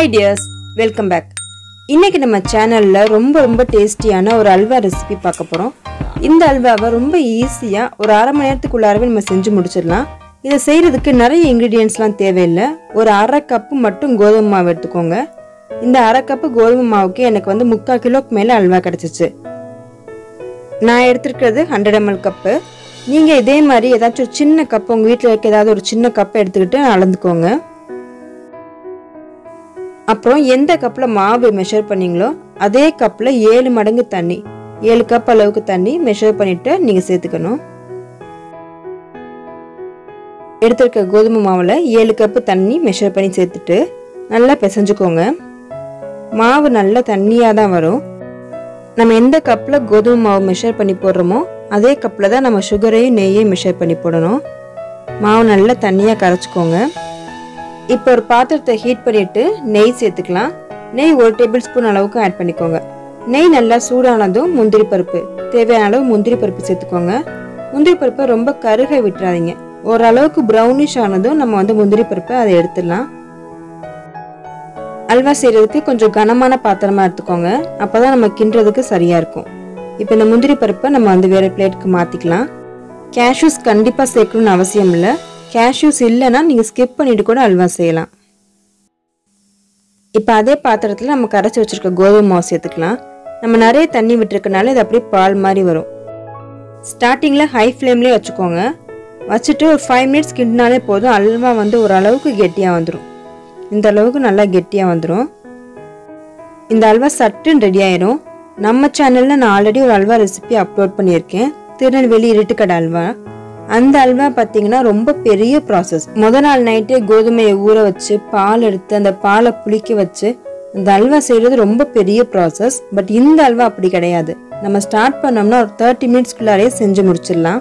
hi tears welcome back இன்னைக்கு நம்ம சேனலில் ரொம்ப ரொம்ப டேஸ்டியான ஒரு அல்வா ரெசிபி பார்க்க போகிறோம் இந்த அல்வாவை ரொம்ப ஈஸியாக ஒரு அரை மணி நேரத்துக்குள்ளாரவே நம்ம செஞ்சு முடிச்சிடலாம் இதை செய்கிறதுக்கு நிறைய இன்க்ரீடியன்ஸ்லாம் தேவையில்லை ஒரு அரை கப்பு மட்டும் கோதுமை மாவு எடுத்துக்கோங்க இந்த அரை கப்பு கோதுமை மாவுக்கு எனக்கு வந்து முக்கால் கிலோக்கு மேலே அல்வா கிடச்சிச்சு நான் எடுத்திருக்கிறது ஹண்ட்ரட் எம்எல் கப்பு நீங்கள் இதே மாதிரி ஏதாச்சும் ஒரு சின்ன கப் உங்கள் வீட்டில் இருக்க ஏதாவது ஒரு சின்ன கப்பை எடுத்துக்கிட்டு அளந்துக்கோங்க அப்புறம் எந்த கப்பில் மாவு மெஷர் பண்ணீங்களோ அதே கப்பில் ஏழு மடங்கு தண்ணி ஏழு கப் அளவுக்கு தண்ணி மெஷர் பண்ணிட்டு நீங்கள் சேர்த்துக்கணும் எடுத்திருக்க கோதுமை மாவில் ஏழு கப்பு தண்ணி மெஷர் பண்ணி சேர்த்துட்டு நல்லா பிசைஞ்சுக்கோங்க மாவு நல்லா தண்ணியாக தான் வரும் நம்ம எந்த கப்பில் கோதுமை மாவு மெஷர் பண்ணி போடுறோமோ அதே கப்பில் தான் நம்ம சுகரையும் நெய்யையும் மெஷர் பண்ணி போடணும் மாவு நல்லா தண்ணியாக கரைச்சிக்கோங்க இப்போ ஒரு பாத்திரத்தை ஹீட் பண்ணிட்டு நெய் சேர்த்துக்கலாம் நெய் ஒரு டேபிள் ஸ்பூன் அளவுக்கு ஆட் பண்ணிக்கோங்க நெய் நல்லா சூடானதும் முந்திரி பருப்பு தேவையான அளவு முந்திரி பருப்பு சேர்த்துக்கோங்க முந்திரி பருப்பை ரொம்ப கருக விட்டுறாதீங்க ஓரளவுக்கு ப்ரௌனிஷ் ஆனதும் நம்ம வந்து முந்திரி பருப்பை அதை எடுத்துடலாம் அல்வா செய்கிறதுக்கு கொஞ்சம் கனமான பாத்திரமா எடுத்துக்கோங்க அப்பதான் நம்ம கிண்டுறதுக்கு சரியா இருக்கும் இப்போ இந்த முந்திரி பருப்பை நம்ம வந்து வேற பிளேட்டுக்கு மாத்திக்கலாம் கேஷ்யூஸ் கண்டிப்பாக சேர்க்கணும்னு அவசியம் இல்லை கேஷ்யூஸ் இல்லைன்னா நீங்கள் ஸ்கிப் பண்ணிட்டு கூட அல்வா செய்யலாம் இப்போ அதே பாத்திரத்தில் நம்ம கரைச்சி வச்சிருக்க கோதுமை மாவு சேர்த்துக்கலாம் நம்ம நிறைய தண்ணி விட்டுருக்கனால இது அப்படியே பால் மாதிரி வரும் ஸ்டார்டிங்கில் ஹை ஃப்ளேம்லேயே வச்சுக்கோங்க வச்சுட்டு ஒரு ஃபைவ் மினிட்ஸ் கிண்டினாலே போதும் அல்வா வந்து ஒரு அளவுக்கு கெட்டியாக வந்துடும் இந்த அளவுக்கு நல்லா கெட்டியாக வந்துடும் இந்த அல்வா சட்டுன்னு ரெடி ஆயிரும் நம்ம சேனலில் நான் ஆல்ரெடி ஒரு அல்வா ரெசிபி அப்லோட் பண்ணியிருக்கேன் திருநெல்வேலி இருட்டுக்கடை அல்வா அந்த அல்வா பார்த்தீங்கன்னா ரொம்ப பெரிய ப்ராசஸ் முத நாள் நைட்டே கோதுமையை ஊற வச்சு பால் எடுத்து அந்த பாலை புளிக்க வச்சு அந்த அல்வா செய்கிறது ரொம்ப பெரிய ப்ராசஸ் பட் இந்த அல்வா அப்படி கிடையாது நம்ம ஸ்டார்ட் பண்ணோம்னா ஒரு தேர்ட்டி மினிட்ஸ்க்குள்ளாரே செஞ்சு முடிச்சிடலாம்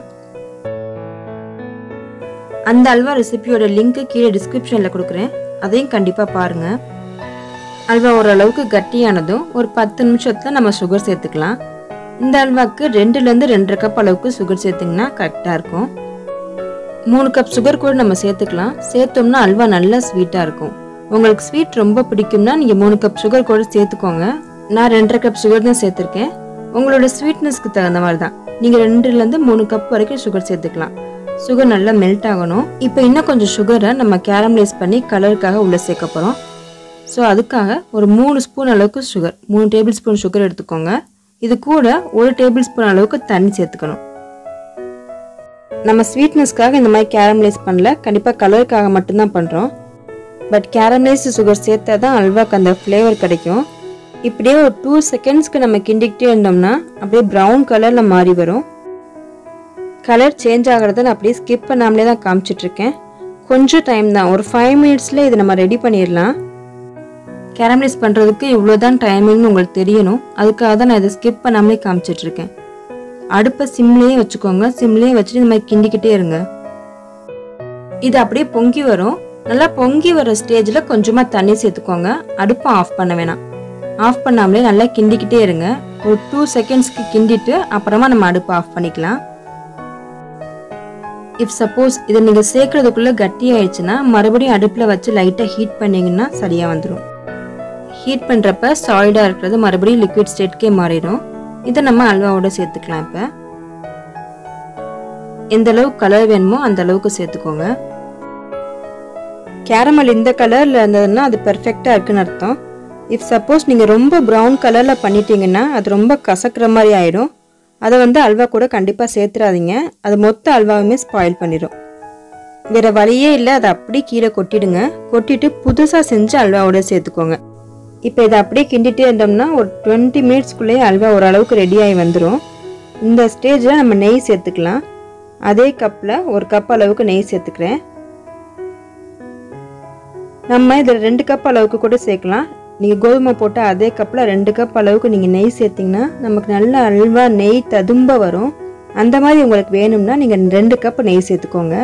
அந்த அல்வா ரெசிபியோட லிங்க் கீழே டிஸ்கிரிப்ஷனில் கொடுக்குறேன் அதையும் கண்டிப்பாக பாருங்கள் அல்வா ஓரளவுக்கு கட்டியானதும் ஒரு பத்து நிமிஷத்தில் நம்ம சுகர் சேர்த்துக்கலாம் இந்த அல்வாக்கு ரெண்டுலேருந்து ரெண்டரை கப் அளவுக்கு சுகர் சேர்த்திங்கன்னா கரெக்டாக இருக்கும் மூணு கப் சுகர் கூட நம்ம சேர்த்துக்கலாம் சேர்த்தோம்னா அல்வா நல்லா ஸ்வீட்டாக இருக்கும் உங்களுக்கு ஸ்வீட் ரொம்ப பிடிக்கும்னா நீங்கள் மூணு கப் சுகர் கூட சேர்த்துக்கோங்க நான் ரெண்டரை கப் சுகர் தான் சேர்த்துருக்கேன் உங்களோட ஸ்வீட்னஸ்க்கு தகுந்த மாதிரி தான் நீங்கள் ரெண்டுலேருந்து மூணு கப் வரைக்கும் சுகர் சேர்த்துக்கலாம் சுகர் நல்லா மெல்ட் ஆகணும் இப்போ இன்னும் கொஞ்சம் சுகரை நம்ம கேரமலைஸ் பண்ணி கலருக்காக உள்ளே சேர்க்க போகிறோம் ஸோ அதுக்காக ஒரு மூணு ஸ்பூன் அளவுக்கு சுகர் மூணு டேபிள் ஸ்பூன் சுகர் எடுத்துக்கோங்க இது கூட ஒரு டேபிள் ஸ்பூன் அளவுக்கு தண்ணி சேர்த்துக்கணும் நம்ம ஸ்வீட்னஸ்க்காக இந்த மாதிரி கேரமலைஸ் பண்ணல கண்டிப்பாக கலருக்காக மட்டும்தான் பண்ணுறோம் பட் கேரமலைஸ்டு சுகர் சேர்த்தா தான் அல்வாக்கு அந்த ஃப்ளேவர் கிடைக்கும் இப்படியே ஒரு டூ செகண்ட்ஸ்க்கு நம்ம கிண்டிக்கிட்டே இருந்தோம்னா அப்படியே ப்ரௌன் கலரில் மாறி வரும் கலர் சேஞ்ச் ஆகிறத நான் அப்படியே ஸ்கிப் பண்ணாமலே தான் காமிச்சிட்ருக்கேன் கொஞ்சம் டைம் தான் ஒரு ஃபைவ் மினிட்ஸில் இதை நம்ம ரெடி பண்ணிடலாம் கேரமலைஸ் பண்ணுறதுக்கு இவ்வளோ தான் டைமிங்னு உங்களுக்கு தெரியணும் அதுக்காக தான் நான் இதை ஸ்கிப் பண்ணாமலே காமிச்சிட்ருக்கேன் அடுப்பை சிம்லேயே வச்சுக்கோங்க சிம்லேயே வச்சுட்டு இந்த மாதிரி கிண்டிக்கிட்டே இருங்க இது அப்படியே பொங்கி வரும் நல்லா பொங்கி வர ஸ்டேஜில் கொஞ்சமாக தண்ணி சேர்த்துக்கோங்க அடுப்பை ஆஃப் பண்ண வேணாம் ஆஃப் பண்ணாமலே நல்லா கிண்டிக்கிட்டே இருங்க ஒரு டூ செகண்ட்ஸ்க்கு கிண்டிட்டு அப்புறமா நம்ம அடுப்பை ஆஃப் பண்ணிக்கலாம் இஃப் சப்போஸ் இதை நீங்கள் சேர்க்கறதுக்குள்ளே கட்டி ஆயிடுச்சுன்னா மறுபடியும் அடுப்பில் வச்சு லைட்டாக ஹீட் பண்ணிங்கன்னா சரியாக வந்துடும் ஹீட் பண்ணுறப்ப சாலிடாக இருக்கிறது மறுபடியும் லிக்விட் ஸ்டேட்கே மாறிடும் இதை நம்ம அல்வாவோட சேர்த்துக்கலாம் இப்போ எந்த அளவுக்கு கலர் வேணுமோ அந்த அளவுக்கு சேர்த்துக்கோங்க கேரமல் இந்த கலரில் இருந்ததுன்னா அது பெர்ஃபெக்டாக இருக்குன்னு அர்த்தம் இஃப் சப்போஸ் நீங்கள் ரொம்ப ப்ரௌன் கலரில் பண்ணிட்டீங்கன்னா அது ரொம்ப கசக்கிற மாதிரி ஆயிடும் அதை வந்து அல்வா கூட கண்டிப்பாக சேர்த்துறாதீங்க அது மொத்த அல்வாவுமே ஸ்பாயில் பண்ணிடும் வேற வழியே இல்லை அதை அப்படியே கீழே கொட்டிடுங்க கொட்டிட்டு புதுசாக செஞ்சு அல்வாவோட சேர்த்துக்கோங்க இப்போ இதை அப்படியே கிண்டிட்டே இருந்தோம்னா ஒரு டுவெண்ட்டி மினிட்ஸ்க்குள்ளேயே அல்வா ஓரளவுக்கு ரெடியாகி வந்துடும் இந்த ஸ்டேஜில் நம்ம நெய் சேர்த்துக்கலாம் அதே கப்பில் ஒரு கப் அளவுக்கு நெய் சேர்த்துக்கிறேன் நம்ம இதில் ரெண்டு கப் அளவுக்கு கூட சேர்க்கலாம் நீங்கள் கோதுமை போட்ட அதே கப்பில் ரெண்டு கப் அளவுக்கு நீங்கள் நெய் சேர்த்திங்கன்னா நமக்கு நல்ல அல்வா நெய் ததும்ப வரும் அந்த மாதிரி உங்களுக்கு வேணும்னா நீங்கள் ரெண்டு கப் நெய் சேர்த்துக்கோங்க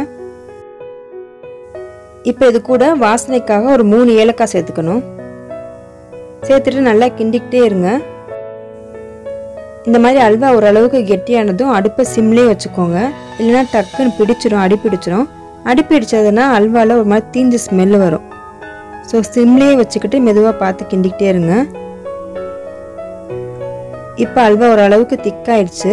இப்போ இது கூட வாசனைக்காக ஒரு மூணு ஏலக்காய் சேர்த்துக்கணும் சேர்த்துட்டு நல்லா கிண்டிக்கிட்டே இருங்க இந்த மாதிரி அல்வா ஓரளவுக்கு கெட்டியானதும் அடுப்பை சிம்லேயே வச்சுக்கோங்க இல்லைன்னா டக்குன்னு பிடிச்சிரும் அடி பிடிச்சிரும் அடி பிடிச்சதுன்னா அல்வாவில் ஒரு மாதிரி தீஞ்ச ஸ்மெல் வரும் ஸோ சிம்லேயே வச்சுக்கிட்டு மெதுவாக பார்த்து கிண்டிக்கிட்டே இருங்க இப்போ அல்வா ஓரளவுக்கு திக்காயிடுச்சு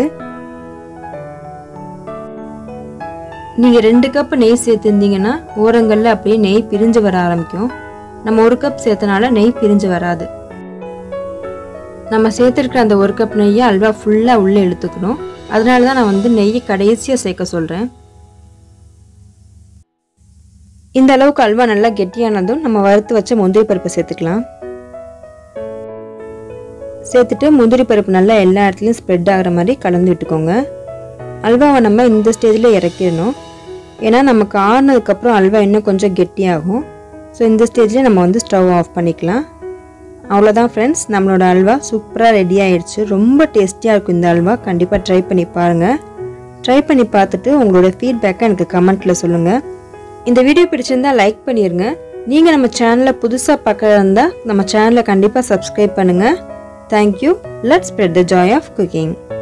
நீங்கள் ரெண்டு கப் நெய் சேர்த்துருந்தீங்கன்னா ஓரங்களில் அப்படியே நெய் பிரிஞ்சு வர ஆரம்பிக்கும் நம்ம ஒரு கப் சேர்த்தனால நெய் பிரிஞ்சு வராது நம்ம சேர்த்துருக்கிற அந்த ஒரு கப் நெய்யை அல்வா ஃபுல்லாக உள்ளே இழுத்துக்கணும் அதனால தான் நான் வந்து நெய்யை கடைசியாக சேர்க்க சொல்கிறேன் இந்த அளவுக்கு அல்வா நல்லா கெட்டியானதும் நம்ம வறுத்து வச்ச முந்திரி பருப்பை சேர்த்துக்கலாம் சேர்த்துட்டு முந்திரி பருப்பு நல்லா எல்லா இடத்துலையும் ஸ்ப்ரெட் ஆகிற மாதிரி கலந்து விட்டுக்கோங்க அல்வாவை நம்ம இந்த ஸ்டேஜில் இறக்கிடணும் ஏன்னா நமக்கு ஆறுனதுக்கப்புறம் அல்வா இன்னும் கொஞ்சம் கெட்டியாகும் ஸோ இந்த ஸ்டேஜில் நம்ம வந்து ஸ்டவ் ஆஃப் பண்ணிக்கலாம் அவ்வளோதான் ஃப்ரெண்ட்ஸ் நம்மளோட அல்வா சூப்பராக ரெடி ஆயிடுச்சு ரொம்ப டேஸ்டியாக இருக்கும் இந்த அல்வா கண்டிப்பாக ட்ரை பண்ணி பாருங்கள் ட்ரை பண்ணி பார்த்துட்டு உங்களோட ஃபீட்பேக்கை எனக்கு கமெண்ட்டில் சொல்லுங்கள் இந்த வீடியோ பிடிச்சிருந்தா லைக் பண்ணிடுங்க நீங்கள் நம்ம சேனலை புதுசாக பார்க்க இருந்தால் நம்ம சேனலை கண்டிப்பாக சப்ஸ்கிரைப் பண்ணுங்கள் thank you let's spread the joy of cooking